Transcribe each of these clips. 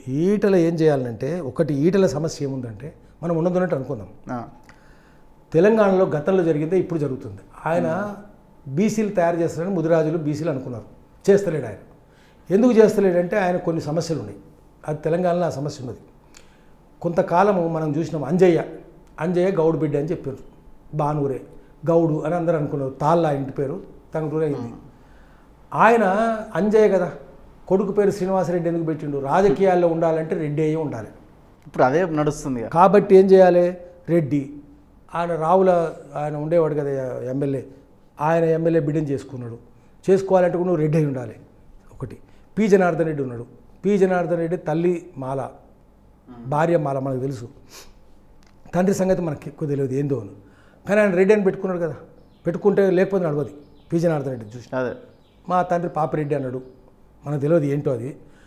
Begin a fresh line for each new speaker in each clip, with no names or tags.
ఈటల ఏం చేయాలంటే ఒకటి ఈటల సమస్య ఏముందంటే మనం ఉన్నదన్నట్టు అనుకుందాం
ఆ,
తెలంగాణలో గతంలో జరిగిందే ఇప్పుడు జరుగుతుంది ఆయన బీసీలు తయారు చేస్తారని ముదిరాజులు బీసీలు అనుకున్నారు చేస్తలేడు ఆయన ఎందుకు చేస్తలేడంటే ఆయన కొన్ని సమస్యలు ఉన్నాయి అది తెలంగాణలో ఆ సమస్య ఉన్నది కొంతకాలము మనం చూసినాం అంజయ్య అంజయ్య గౌడు బిడ్డ అని చెప్పారు బానూరే గౌడు అని అందరూ అనుకున్నారు తాళ్ళ ఇంటి పేరు తంగటూరే అయింది ఆయన అంజయ్య కదా కొడుకు పేరు శ్రీనివాసరెడ్డి ఎందుకు పెట్టిండు రాజకీయాల్లో ఉండాలంటే రెడ్డి అయ్యి ఉండాలి
ఇప్పుడు అదే నడుస్తుంది ఇక.
కాబట్టి ఏం చేయాలి రెడ్డి ఆయన రావుల ఆయన ఉండేవాడు కదా ఎమ్మెల్యే ఆయన ఎమ్మెల్యే బిడ్డని చేసుకున్నాడు చేసుకోవాలంటే కూడా నువ్వు రెడ్డి అయి ఉండాలి ఒకటి పి జనార్దన్ రెడ్డి ఉన్నాడు పి జనార్దన్ రెడ్డి తల్లి మాల భార్య మాల మనకు తెలుసు తండ్రి సంగతి మనకి ఎక్కువ తెలియదు ఏందో అని కానీ ఆయన రెడ్డి అని పెట్టుకున్నాడు కదా పెట్టుకుంటే లేకపోతే నడవది పి జనార్దన్ రెడ్డి చూసి
అదే
మా తండ్రి పాపిరెడ్డి అన్నాడు మనకు తెలియదు ఏంటో అది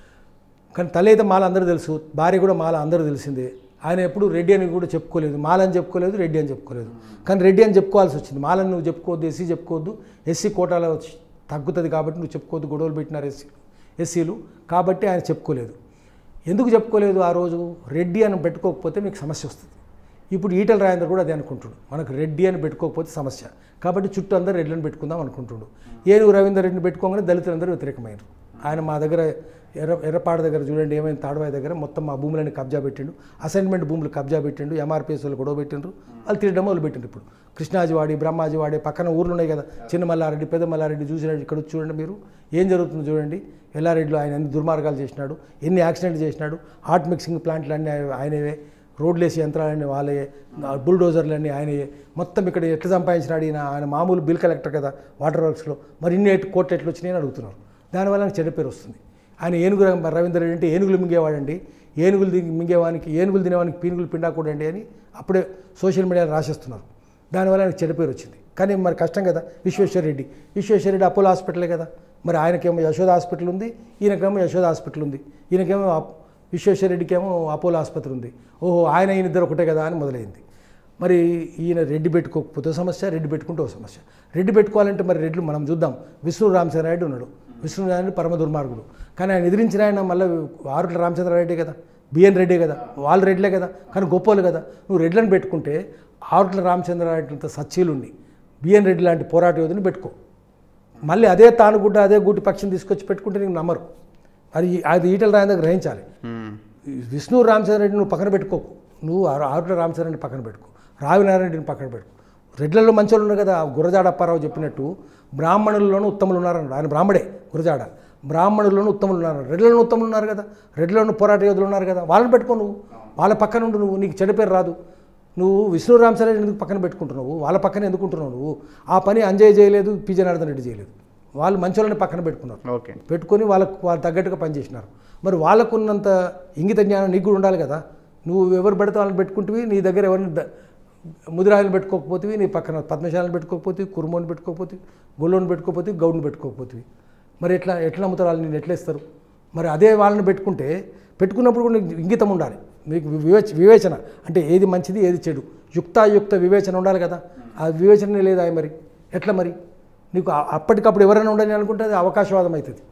కానీ తల్లి అయితే మాల అందరూ తెలుసు భార్య కూడా మాల అందరూ తెలిసిందే ఆయన ఎప్పుడు రెడ్డి అని కూడా చెప్పుకోలేదు మాల అని చెప్పుకోలేదు రెడ్డి అని చెప్పుకోలేదు కానీ రెడ్డి అని చెప్పుకోవాల్సి వచ్చింది మాలని నువ్వు చెప్పుకోవద్దు ఎస్సీ చెప్పుకోవద్దు ఎస్సీ కోటాలో వచ్చి తగ్గుతుంది కాబట్టి నువ్వు చెప్పుకోవద్దు గొడవలు పెట్టినారు ఎస్సీ ఎస్సీలు కాబట్టి ఆయన చెప్పుకోలేదు ఎందుకు చెప్పుకోలేదు ఆ రోజు రెడ్డి అని పెట్టుకోకపోతే మీకు సమస్య వస్తుంది ఇప్పుడు ఈటల రాజేందర్ కూడా అదే అనుకుంటుడు మనకు రెడ్డి అని పెట్టుకోకపోతే సమస్య కాబట్టి చుట్టూ అందరూ రెడ్డిని పెట్టుకుందాం అనుకుంటుడు ఏనుగు రవీందర్ రెడ్డిని పెట్టుకోగానే దళితులందరూ వ్యతిరేకమైనరు ఆయన మా దగ్గర ఎర్ర ఎర్రపాడ దగ్గర చూడండి ఏమైంది తాడవాయి దగ్గర మొత్తం మా భూములని కబ్జా పెట్టిండు అసైన్మెంట్ భూములు కబ్జా పెట్టిండు ఎంఆర్పిఎస్ వాళ్ళు గొడవ పెట్టిండ్రు వాళ్ళు తిరగడం మొదలు పెట్టిండ్రు ఇప్పుడు కృష్ణాజివాడి బ్రహ్మాజివాడి పక్కన ఊర్లు ఉన్నాయి కదా చిన్న మల్లారెడ్డి పెద్ద మల్లారెడ్డి చూసినట్టు ఇక్కడ వచ్చి చూడండి మీరు ఏం జరుగుతుందో చూడండి ఎల్లారెడ్డిలో ఆయన ఎన్ని దుర్మార్గాలు చేసినాడు ఎన్ని యాక్సిడెంట్ చేసినాడు హాట్ మిక్సింగ్ ప్లాంట్లు అన్నీ ఆయనవే రోడ్లు వేసే యంత్రాలన్నీ వాళ్ళే బుల్డోజర్లన్నీ ఆయనయే మొత్తం ఇక్కడ ఎట్లా సంపాదించినాడు ఈయన ఆయన మామూలు బిల్ కలెక్టర్ కదా వాటర్ వర్క్స్లో మరి ఇన్ని ఎట్- కోట్లు ఎట్లు వచ్చినాయని అడుగుతున్నారు దానివల్ల నాకు చెడ్డ పేరు వస్తుంది ఆయన ఏనుగు ర- రవీందర్ రెడ్డి అంటే ఏనుగులు మింగేవాడండి ఏనుగులు ది- మింగేవానికి ఏనుగులు తినేవానికి పీనుగులు పిండాకూడండి అని అప్పుడే సోషల్ మీడియాలో రాసేస్తున్నారు దానివల్ల ఆయనకు చెడ్డ పేరు వచ్చింది కానీ మరి కష్టం కదా విశ్వేశ్వర రెడ్డి విశ్వేశ్వర రెడ్డి అపోలో హాస్పిటలే కదా మరి ఆయనకేమో యశోద హాస్పిటల్ ఉంది ఈయనకేమో యశోద హాస్పిటల్ ఉంది ఈయనకేమో అప్- విశ్వేశ్వర రెడ్డికేమో అపోలో ఆసుపత్రి ఉంది ఓహో ఆయన ఈయన ఇద్దరు ఒకటే కదా అని మొదలైంది మరి ఈయన రెడ్డి పెట్టుకోకపోతే సమస్య రెడ్డి పెట్టుకుంటే ఒక సమస్య రెడ్డి పెట్టుకోవాలంటే మరి రెడ్లు మనం చూద్దాం విష్ణు రామచంద్రారెడ్డి ఉన్నాడు విష్ణు నారాయణ పరమ దుర్మార్గుడు కానీ ఆయన ఎదిరించిన ఆయన మళ్ళీ ఆరుట్ల రామచంద్రారెడ్డి కదా బిఎన్ రెడ్డి కదా వాళ్ళు రెడ్లే కదా కానీ గొప్పలు కదా నువ్వు రెడ్లను పెట్టుకుంటే ఆరుట్ల రామచంద్రారెడ్డి సచ్చీలుండి బిఎన్ రెడ్డి లాంటి పోరాట యోధుని పెట్టుకో మళ్ళీ అదే తానుగుడ్డ అదే గూటి పక్షిని తీసుకొచ్చి పెట్టుకుంటే నీకు నమ్మరు అది అది ఈటల రాయందా గ్రహించాలి
ఉమ్,
విష్ణు రామచంద్రరెడ్డి నువ్వు పక్కన పెట్టుకోకు నువ్వు ఆరు- ఆరుట్ల రామచంద్రరెడ్డిని పక్కన పెట్టుకో రావినారాయణరెడ్డిని పక్కన పెట్టుకో రెడ్లలో మంచోళ్ళు ఉన్నారు కదా గురజాడ అప్పారావు చెప్పినట్టు బ్రాహ్మణుల్లోనూ ఉత్తములు ఉన్నారన్నాడు ఆయన బ్రాహ్మడే గురజాడ బ్రాహ్మణుల్లోనూ ఉత్తములు ఉన్నారు రెడ్లలో ఉత్తములు ఉన్నారు కదా రెడ్లోనూ పోరాట యోధులు ఉన్నారు కదా వాళ్ళని పెట్టుకో నువ్వు వాళ్ళ పక్కన ఉండు నువ్వు నీకు చెడు పేరు రాదు నువ్వు విష్ణు రామచంద్రరెడ్డి ఎందుకు పక్కన పెట్టుకుంటున్నావు వాళ్ళ పక్కన ఎందుకుంటున్నావు నువ్వు ఆ పని అంజయ్ చేయలేదు పి జనార్దన్ రెడ్డి చేయలేదు వాళ్ళు మంచోళ్ళని పక్కన పెట్టుకున్నారు
ఓకే
పెట్టుకొని వాళ్ళకు వాళ్ళు తగ్గట్టుగా పనిచేసినారు మరి వాళ్ళకున్నంత ఇంగిత జ్ఞానం నీకు కూడా ఉండాలి కదా నువ్వు ఎవరు పెడితే వాళ్ళని పెట్టుకుంటువి నీ దగ్గర ఎవరిని ద- ముదిరాజులు పెట్టుకోకపోతే నీ పక్కన పద్మశాలను పెట్టుకోకపోతే కురుమోని పెట్టుకోకపోతే గొల్లోని పెట్టుకోకపోతే గౌడ్ని పెట్టుకోకపోతే మరి ఎట్లా ఎట్లా నమ్ముతారు వాళ్ళు నేను ఎట్లా ఇస్తారు మరి అదే వాళ్ళని పెట్టుకుంటే పెట్టుకున్నప్పుడు కూడా నీకు ఇంగితం ఉండాలి మీకు వివేచ వివేచన అంటే ఏది మంచిది ఏది చెడు యుక్తాయుక్త వివేచన ఉండాలి కదా ఆ వివేచన లేదా మరి ఎట్లా మరి నీకు ఆ- అప్పటికప్పుడు ఎవరైనా ఉండని అనుకుంటే అది అవకాశవాదం అవుతుంది